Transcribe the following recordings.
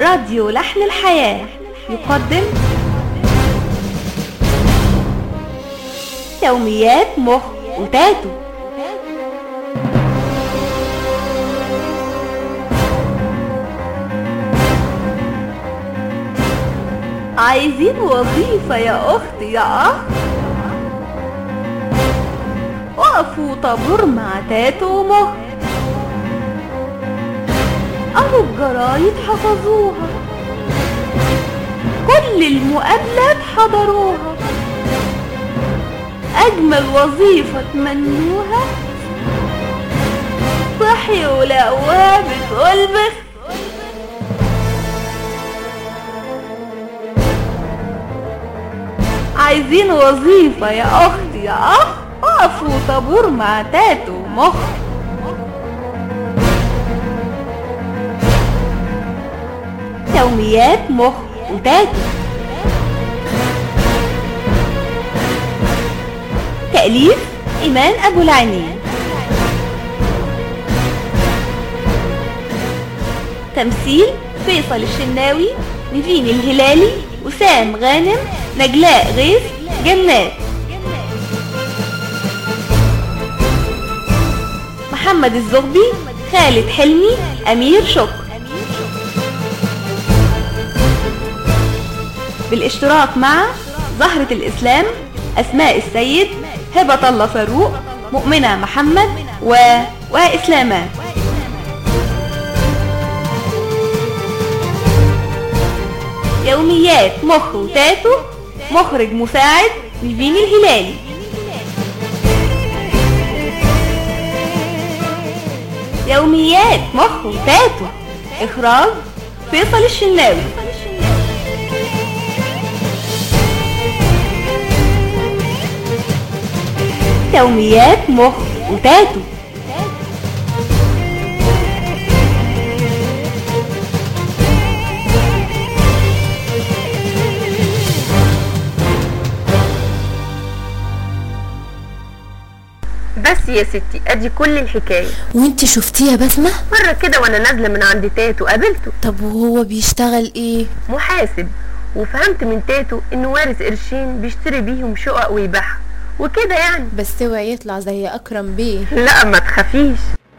راديو لحن الحياة يقدم يوميات مخ وتاتو عايزين وظيفة يا أختي يا أخ وقفوا طابور مع تاتو ومخ أهو الجرايد حفظوها كل المقابلات حضروها أجمل وظيفة تمنوها صحي ولقوها بتقول بس عايزين وظيفة يا أختي يا أخ وقفوا طابور مع تاتو مخ يوميات مخ وتاتو تأليف إيمان أبو العينين تمثيل فيصل الشناوي نيفين الهلالي وسام غانم نجلاء غيث جنات محمد الزغبي خالد حلمي أمير شكر بالاشتراك مع زهرة الإسلام أسماء السيد هبة الله فاروق مؤمنة محمد و... وإسلامان يوميات مخ وتاتو مخرج مساعد نيفين الهلالي يوميات مخ وتاتو إخراج فيصل الشناوي يوميات مخ وتاتو بس يا ستي ادي كل الحكايه وانت شفتيه يا بسمة مره كده وانا نازله من عند تاتو قابلته طب وهو بيشتغل ايه محاسب وفهمت من تاتو انه وارث قرشين بيشتري بيهم شقق ويبيعها وكده يعني بس اوعي يطلع زي اكرم بيه لا ما تخافيش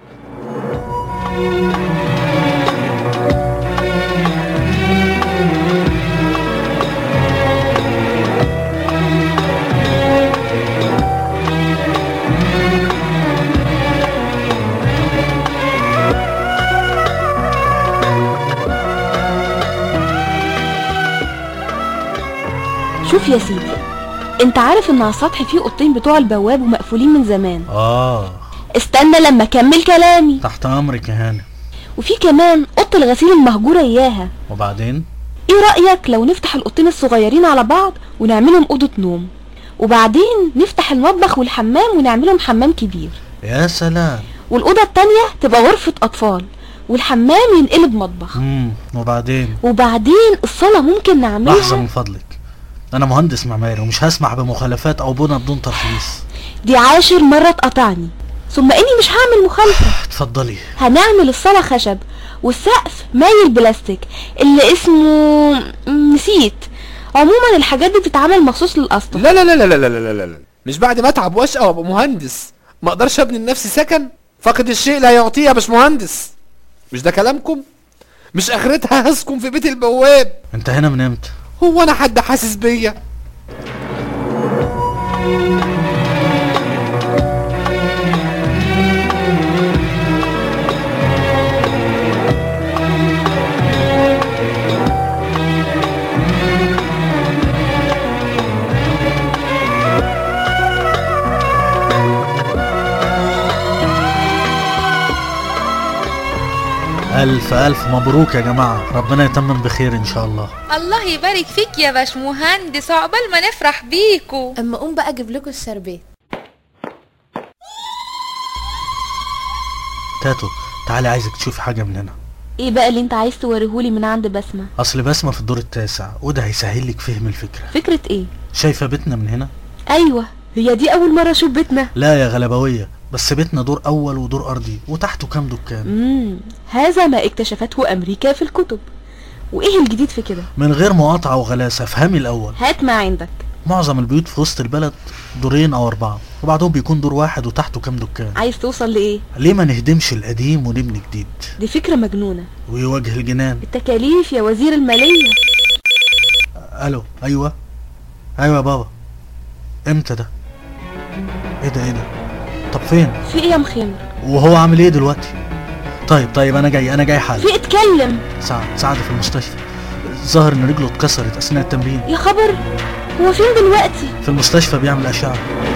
شوف يا سيدي انت عارف ان على السطح فيه اوضتين بتوع البواب ومقفولين من زمان آه استنى لما اكمل كلامي تحت أمرك يا هانم وفي كمان اوضه الغسيل المهجوره اياها وبعدين ايه رايك لو نفتح الاوضتين الصغيرين على بعض ونعملهم اوضه نوم وبعدين نفتح المطبخ والحمام ونعملهم حمام كبير يا سلام والاوضه التانية تبقى غرفه اطفال والحمام ينقلب مطبخ مم. وبعدين وبعدين الصاله ممكن لحظة نعملها من فضلك أنا مهندس معماري ومش هسمح بمخالفات أو بنى بدون ترخيص دي عاشر مره تقطعني ثم اني مش هعمل مخالفه اتفضلي هنعمل الصالة خشب والسقف مايل بلاستيك اللي اسمه نسيت عموما الحاجات دي بتتعمل مخصوص للأسطح لا لا لا لا لا لا لا لا لا مش بعد ما اتعب واشقى وابقى مهندس ما اقدرش ابني لنفسي سكن فاقد الشيء لا يعطيه يا باشمهندس مش ده كلامكم مش اخرتها هسكن في بيت البواب أنت هنا من إمتى؟ هو انا حد حاسس بيا ألف ألف مبروك يا جماعة ربنا يتمم بخير إن شاء الله الله يبارك فيك يا باشمهندس عقبال ما نفرح بيكو اما اقوم بقى اجيب لكم الشربات تاتو تعالي عايزك تشوفي حاجة من هنا ايه بقى اللي انت عايز توريهولي من عند بسمة أصل بسمة في الدور التاسع وده هيسهل لك فهم الفكرة فكرة ايه شايفة بيتنا من هنا؟ ايوه هي دي اول مرة اشوف بيتنا لا يا غلبوية بس بيتنا دور أول ودور أرضي وتحته كام دكان امم هذا ما اكتشفته امريكا في الكتب وايه الجديد في كده من غير مقاطعة وغلاسة افهمي الاول هات ما عندك معظم البيوت في وسط البلد دورين او اربعة وبعدهم بيكون دور واحد وتحته كام دكان عايز توصل لايه ليه ما نهدمش القديم ونبني جديد دي فكرة مجنونة ويواجه الجنان التكاليف يا وزير المالية الو ايوه ايوه يا بابا امتى ده ايه ده ايه ده طب فين في ايه يا مخيمر وهو عامل ايه دلوقتي طيب طيب انا جاي انا جاي حالا في اتكلم سعد سعد في المستشفى ظهر ان رجله اتكسرت اثناء التمرين يا خبر هو فين دلوقتي في المستشفى بيعمل اشعه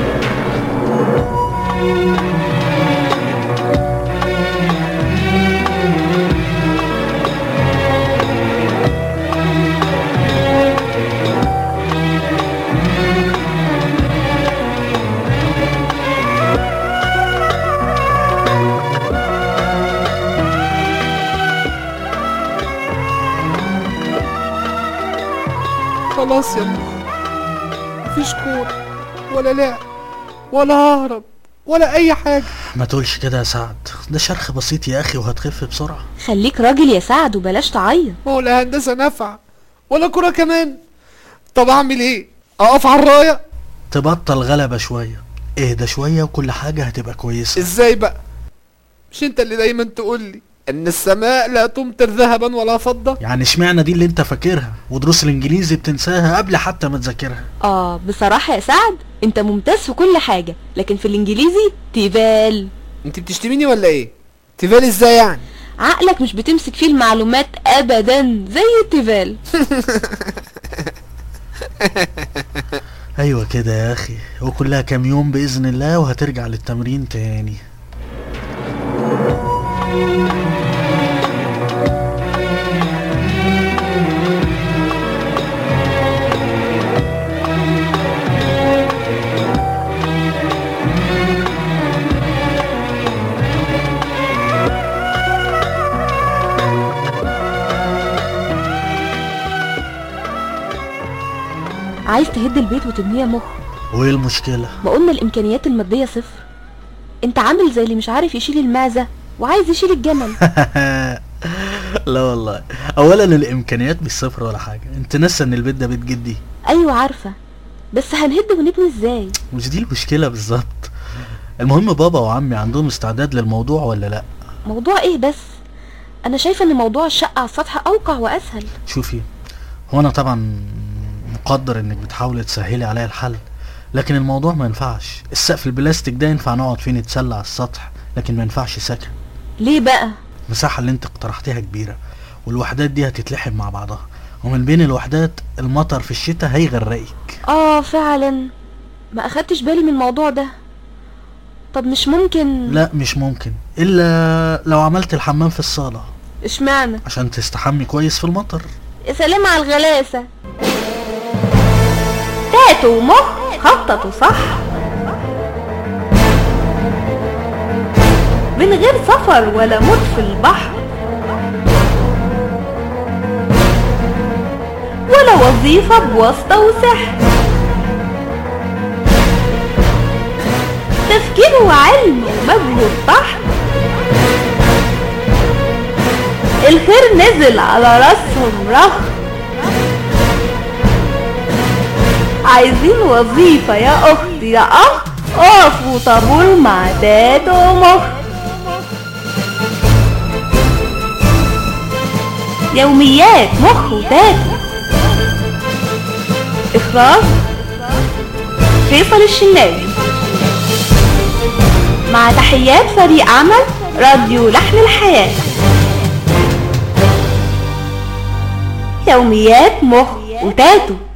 خلاص يا مخ مفيش كورة ولا لعب ولا ههرب ولا اي حاجة ما تقولش كده يا سعد ده شرخ بسيط يا اخي وهتخف بسرعه خليك راجل يا سعد وبلاش تعيط ما هو لا هندسة نافعة ولا كورة كمان طب اعمل ايه اقف على الراية تبطل غلبه شويه اهدى شويه وكل حاجه هتبقى كويسه ازاي بقى مش انت اللي دايما تقول لي ان السماء لا تمطر ذهبا ولا فضة يعني اشمعنى دي اللي انت فاكرها ودروس الانجليزي بتنساها قبل حتى ما تذاكرها اه بصراحة يا سعد انت ممتاز في كل حاجة لكن في الانجليزي تيفال انت بتشتميني ولا ايه تفال ازاي يعني عقلك مش بتمسك فيه المعلومات ابدا زي التيفال ايوه كده يا اخي وكلها كام يوم باذن الله وهترجع للتمرين تاني عايز تهد البيت وتبنيه يا مخ وايه المشكله ما قلنا الامكانيات المادية صفر انت عامل زي اللي مش عارف يشيل المعزة وعايز يشيل الجمل لا والله اولا الامكانيات مش صفر ولا حاجه انت ناسه ان البيت ده بيت جدي ايوه عارفة بس هنهد ونبني ازاي مش دي المشكله بالظبط المهم بابا وعمي عندهم استعداد للموضوع ولا لا موضوع ايه بس انا شايفة ان موضوع الشقة على السطح اوقع واسهل شوفي هو انا طبعا مقدر انك بتحاولي تسهلي عليا الحل لكن الموضوع ما ينفعش السقف البلاستيك ده ينفع نقعد فيه نتسلى على السطح لكن ما ينفعش سكن ليه بقى المساحة اللي انت اقترحتيها كبيرة والوحدات دي هتتلحم مع بعضها ومن بين الوحدات المطر في الشتاء هيغرقك اه فعلا ما اخدتش بالي من الموضوع ده طب مش ممكن لا مش ممكن الا لو عملت الحمام في الصالة اشمعنى عشان تستحمي كويس في المطر يا سلام على الغلاسة تاتو ومخ خططوا صح من غير سفر ولا موت في البحر ولا وظيفة بواسطة وسحر تفكير وعلم ومجهود بحر الخير نزل على راسهم رخ عايزين وظيفة يا أختي يا أخ اقفوا طابور مع تاتو ومخ يوميات مخ وتاتو إخراج فيصل الشناوي مع تحيات فريق عمل راديو لحن الحياة يوميات مخ وتاتو